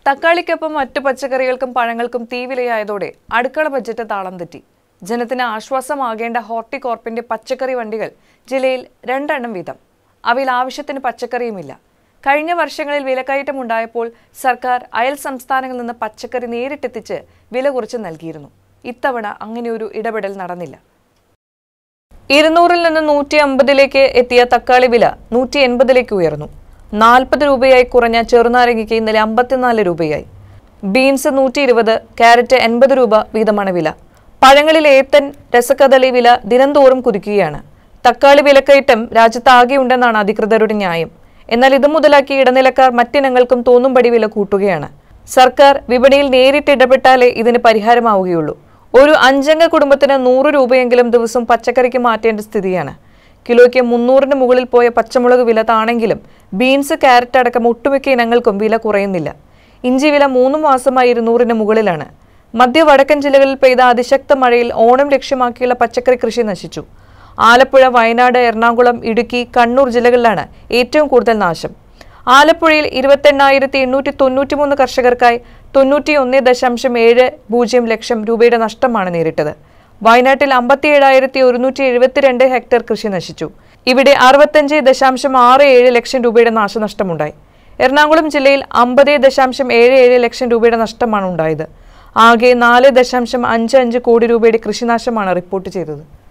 തക്കാളിക്കൊപ്പം മറ്റു പച്ചക്കറികൾക്കും പഴങ്ങൾക്കും തീവിലയായതോടെ അടുക്കള ബജറ്റ് താളം തെറ്റി ജനത്തിന് ആശ്വാസമാകേണ്ട ഹോർട്ടികോർപ്പിന്റെ പച്ചക്കറി വണ്ടികൾ ജില്ലയിൽ രണ്ടെണ്ണം വീതം അവയിൽ ആവശ്യത്തിന് പച്ചക്കറിയുമില്ല കഴിഞ്ഞ വർഷങ്ങളിൽ വിലക്കയറ്റം ഉണ്ടായപ്പോൾ സർക്കാർ അയൽ സംസ്ഥാനങ്ങളിൽ നിന്ന് പച്ചക്കറി നേരിട്ടെത്തിച്ച് വില കുറച്ച് നൽകിയിരുന്നു ഇത്തവണ അങ്ങനെയൊരു ഇടപെടൽ നടന്നില്ല ഇരുന്നൂറിൽ നിന്ന് നൂറ്റി അമ്പതിലേക്ക് എത്തിയ തക്കാളി വില നൂറ്റി എൺപതിലേക്ക് ഉയർന്നു നാൽപ്പത് രൂപയായി കുറഞ്ഞ ചെറുനാരങ്ങയ്ക്ക് ഇന്നലെ അമ്പത്തിനാല് രൂപയായി ബീൻസ് നൂറ്റി ഇരുപത് ക്യാരറ്റ് എൺപത് രൂപ വീതമാണ് വില പഴങ്ങളിൽ ഏത്തൻ രസക്കദളി വില ദിനംതോറും കുതിക്കുകയാണ് തക്കാളി വിലക്കയറ്റം രാജ്യത്താകെയുണ്ടെന്നാണ് അധികൃതരുടെ ന്യായം എന്നാൽ ഇത് മുതലാക്കി ഇടനിലക്കാർ മറ്റിനങ്ങൾക്കും തോന്നുംപടി വില കൂട്ടുകയാണ് സർക്കാർ വിപണിയിൽ നേരിട്ട് ഇടപെട്ടാലേ ഇതിന് പരിഹാരമാവുകയുള്ളൂ ഒരു അഞ്ചംഗ കുടുംബത്തിന് നൂറ് രൂപയെങ്കിലും ദിവസം പച്ചക്കറിക്ക് മാറ്റേണ്ട സ്ഥിതിയാണ് കിലോയ്ക്ക് മുന്നൂറിന് മുകളിൽ പോയ പച്ചമുളക് വില താണെങ്കിലും ബീൻസ് ക്യാരറ്റ് അടക്കം ഒട്ടുമിക്ക ഇനങ്ങൾക്കും വില കുറയുന്നില്ല ഇഞ്ചി വില മൂന്ന് മാസമായി ഇരുന്നൂറിന് മുകളിലാണ് മധ്യ വടക്കൻ ജില്ലകളിൽ പെയ്ത അതിശക്ത മഴയിൽ ഓണം ലക്ഷ്യമാക്കിയുള്ള പച്ചക്കറി കൃഷി നശിച്ചു ആലപ്പുഴ വയനാട് എറണാകുളം ഇടുക്കി കണ്ണൂർ ജില്ലകളിലാണ് ഏറ്റവും കൂടുതൽ നാശം ആലപ്പുഴയിൽ ഇരുപത്തെണ്ണായിരത്തി എണ്ണൂറ്റി തൊണ്ണൂറ്റി മൂന്ന് കർഷകർക്കായി തൊണ്ണൂറ്റി ഒന്ന് ദശാംശം ഏഴ് പൂജ്യം ലക്ഷം രൂപയുടെ നഷ്ടമാണ് നേരിട്ടത് വയനാട്ടിൽ അമ്പത്തി ഏഴായിരത്തി ഒരുന്നൂറ്റി എഴുപത്തിരണ്ട് ഹെക്ടർ കൃഷി നശിച്ചു ഇവിടെ അറുപത്തഞ്ച് ദശാംശം ആറ് ഏഴ് ലക്ഷം രൂപയുടെ നാശനഷ്ടമുണ്ടായി എറണാകുളം ജില്ലയിൽ അമ്പത് ദശാംശം ഏഴ് ഏഴ് ലക്ഷം രൂപയുടെ നഷ്ടമാണ് ഉണ്ടായത് ആകെ നാല് ദശാംശം അഞ്ച് അഞ്ച് കോടി രൂപയുടെ കൃഷിനാശമാണ് റിപ്പോർട്ട് ചെയ്തത്